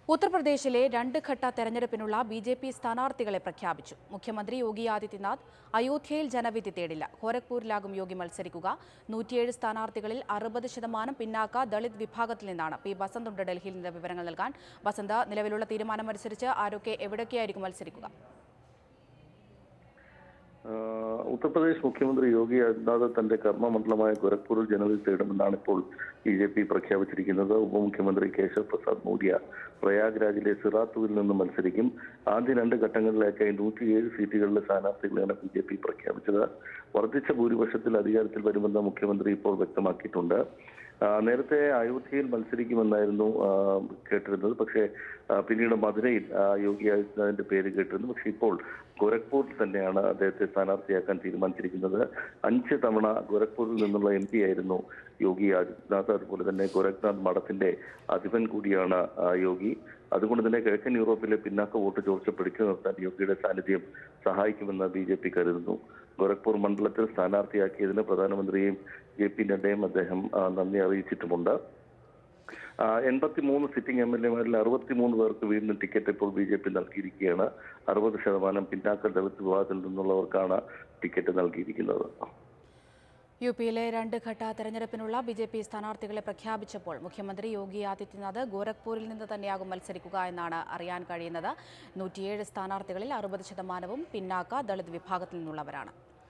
ഉത്തർപ്രദേശിലെ രണ്ട് ഘട്ട തെരഞ്ഞെടുപ്പിനുള്ള ബി ജെ പി സ്ഥാനാർത്ഥികളെ പ്രഖ്യാപിച്ചു മുഖ്യമന്ത്രി യോഗി ആദിത്യനാഥ് അയോധ്യയിൽ ജനവിധി തേടില്ല ഗോരഖ്പൂരിലാകും യോഗി മത്സരിക്കുക നൂറ്റിയേഴ് സ്ഥാനാർത്ഥികളിൽ അറുപത് ശതമാനം പിന്നാക്ക ദളിത് വിഭാഗത്തിൽ നിന്നാണ് പി ബസന്ത് ഉണ്ട് ഡൽഹിയിൽ നിന്ന് വിവരങ്ങൾ നൽകാൻ ബസന്ത് നിലവിലുള്ള തീരുമാനമനുസരിച്ച് ആരൊക്കെ എവിടെയൊക്കെയായിരിക്കും മത്സരിക്കുക ആഹ് ഉത്തർപ്രദേശ് മുഖ്യമന്ത്രി യോഗി ആദിത്യനാഥ് തന്റെ കർമ്മമണ്ഡലമായ ഗോരഖ്പൂരിൽ ജനവിധി തേടുമെന്നാണ് ഇപ്പോൾ ബി ജെ പി പ്രഖ്യാപിച്ചിരിക്കുന്നത് ഉപമുഖ്യമന്ത്രി കേശവ് പ്രസാദ് മൗര്യ പ്രയാഗ്രാജിലെ സിറാത്തുവിൽ നിന്ന് മത്സരിക്കും ആദ്യ രണ്ട് ഘട്ടങ്ങളിലേക്കായി നൂറ്റിയേഴ് സീറ്റുകളിലെ സ്ഥാനാർത്ഥികളെയാണ് ബി ജെ പി പ്രഖ്യാപിച്ചത് വർദ്ധിച്ച ഭൂരിപക്ഷത്തിൽ അധികാരത്തിൽ വരുമെന്ന് മുഖ്യമന്ത്രി ഇപ്പോൾ വ്യക്തമാക്കിയിട്ടുണ്ട് ആ, നേരത്തെ അയോധ്യയിൽ മത്സരിക്കുമെന്നായിരുന്നു ആ, കേട്ടിരുന്നത് പക്ഷേ ആ, പിന്നീട് മധുരയിൽ ആ, യോഗി ആദിത്യനാഥിന്റെ പേര് കേട്ടിരുന്നു പക്ഷേ ഇപ്പോൾ ഗോരഖ്പൂരിൽ തന്നെയാണ് അദ്ദേഹത്തെ സ്ഥാനാർത്ഥിയാക്കാൻ തീരുമാനിച്ചിരിക്കുന്നത് അഞ്ച് തവണ ഗോരഖ്പൂരിൽ നിന്നുള്ള എം പി ആയിരുന്നു യോഗി ആദിത്യനാഥ് അതുപോലെ തന്നെ ഗോരഖ്നാഥ് മഠത്തിന്റെ അധിപൻ കൂടിയാണ് ആ, യോഗി അതുകൊണ്ട് തന്നെ കിഴക്കൻ യൂറോപ്പിലെ പിന്നാക്ക വോട്ട് ചോർച്ച പിടിച്ചു നിർത്താൻ യോഗിയുടെ സാന്നിധ്യം സഹായിക്കുമെന്ന് ബി ജെ പി കരുതുന്നു ഗോരഖ്പൂർ മണ്ഡലത്തിൽ സ്ഥാനാർത്ഥിയാക്കിയതിന് പ്രധാനമന്ത്രിയെയും ജെ പി നഡ്ഡയും അദ്ദേഹം ആ, നന്ദി അറിയിച്ചിട്ടുമുണ്ട് എൺപത്തി മൂന്ന് സിറ്റിംഗ് എം എൽ എമാരിൽ അറുപത്തിമൂന്ന് പേർക്ക് വീണ്ടും ടിക്കറ്റ് ഇപ്പോൾ ബി ജെ പി നൽകിയിരിക്കുകയാണ് അറുപത് ശതമാനം പിന്നാക്ക ദളിത് വിഭാഗത്തിൽ നിന്നുള്ളവർക്കാണ് ടിക്കറ്റ് നൽകിയിരിക്കുന്നത് യു പിയിലെ രണ്ട് ഘട്ട തെരഞ്ഞെടുപ്പിനുള്ള ബി ജെ പി സ്ഥാനാർത്ഥികളെ പ്രഖ്യാപിച്ചപ്പോൾ മുഖ്യമന്ത്രി യോഗി ആദിത്യനാഥ് ഗോരഖ്പൂരിൽ നിന്ന് തന്നെയാകും മത്സരിക്കുക എന്നാണ് അറിയാൻ കഴിയുന്നത് നൂറ്റിയേഴ് സ്ഥാനാർത്ഥികളിൽ അറുപത് ശതമാനവും പിന്നാക്ക ദളിത് വിഭാഗത്തിൽ നിന്നുള്ളവരാണ്